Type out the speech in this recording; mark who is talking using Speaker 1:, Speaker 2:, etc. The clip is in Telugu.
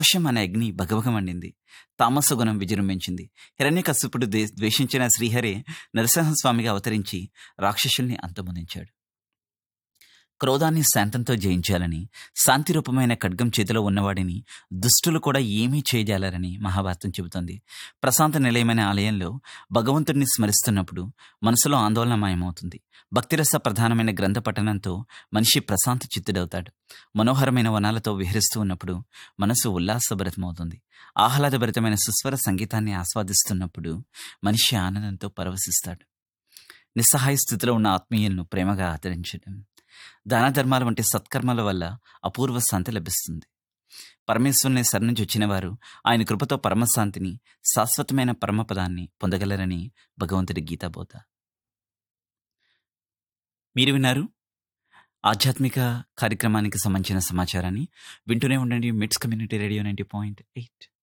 Speaker 1: పౌరుషం అనే అగ్ని భగభగ మండింది తామస గుణం విజృంభించింది హిరణ్యకశిపుడు దే- ద్వేషించిన శ్రీహరి నరసింహస్వామిగా అవతరించి రాక్షసుల్ని అంతమొందించాడు క్రోధాన్ని శాంతంతో జయించాలని శాంతి రూపమైన ఖడ్గం చేతిలో ఉన్నవాడిని దుష్టులు కూడా ఏమీ చేయజాలరని మహాభారతం చెబుతోంది ప్రశాంత నిలయమైన ఆలయంలో భగవంతుడిని స్మరిస్తున్నప్పుడు మనసులో ఆందోళన మాయమవుతుంది భక్తిరస ప్రధానమైన గ్రంథ పఠనంతో మనిషి ప్రశాంత చిత్తుడవుతాడు మనోహరమైన వనాలతో విహరిస్తూ ఉన్నప్పుడు మనసు ఉల్లాసభరితమవుతుంది ఆహ్లాదభరితమైన సుస్వర సంగీతాన్ని ఆస్వాదిస్తున్నప్పుడు మనిషి ఆనందంతో పరవశిస్తాడు నిస్సహాయ స్థితిలో ఉన్న ఆత్మీయులను ప్రేమగా ఆదరించడం దాన ధర్మాల వంటి సత్కర్మల వల్ల అపూర్వ శాంతి లభిస్తుంది పరమేశ్వరుని శరణించి వచ్చిన వారు ఆయన కృపతో పరమశాంతిని శాశ్వతమైన పరమపదాన్ని పొందగలరని భగవంతుడి గీతాబోధ మీరు విన్నారు ఆధ్యాత్మిక కార్యక్రమానికి సంబంధించిన సమాచారాన్ని వింటూనే ఉండండి MITS community radio ninety point eight